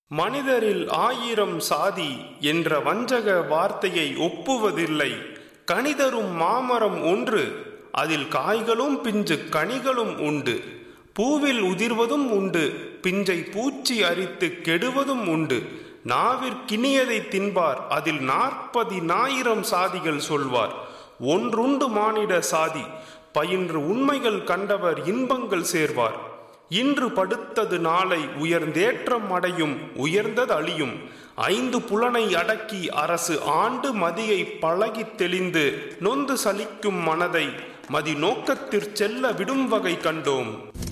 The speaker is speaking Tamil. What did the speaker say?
மனிதரில் ஆயிரம் சாதி என்ற வஞ்சக வார்த்தையை ஒப்புவதில்லை கனிதரும் மாமரம் ஒன்று அதில் காய்களும் பிஞ்சு கனிகளும் உண்டு பூவில் உதிர்வதும் உண்டு பிஞ்சை பூச்சி அரித்து கெடுவதும் உண்டு நாவிற்கினியதை தின்பார் அதில் நாற்பதினாயிரம் சாதிகள் சொல்வார் ஒன்றுண்டு மானிட சாதி பயின்று உண்மைகள் கண்டவர் இன்பங்கள் சேர்வார் இன்று படுத்தது நாளை உயர்ந்தேற்றம் அடையும் உயர்ந்தது அழியும் ஐந்து புலனை அடக்கி அரசு ஆண்டு மதியை பழகித் தெளிந்து நொந்து சலிக்கும் மனதை மதி நோக்கத்திற் செல்ல விடும் வகை கண்டோம்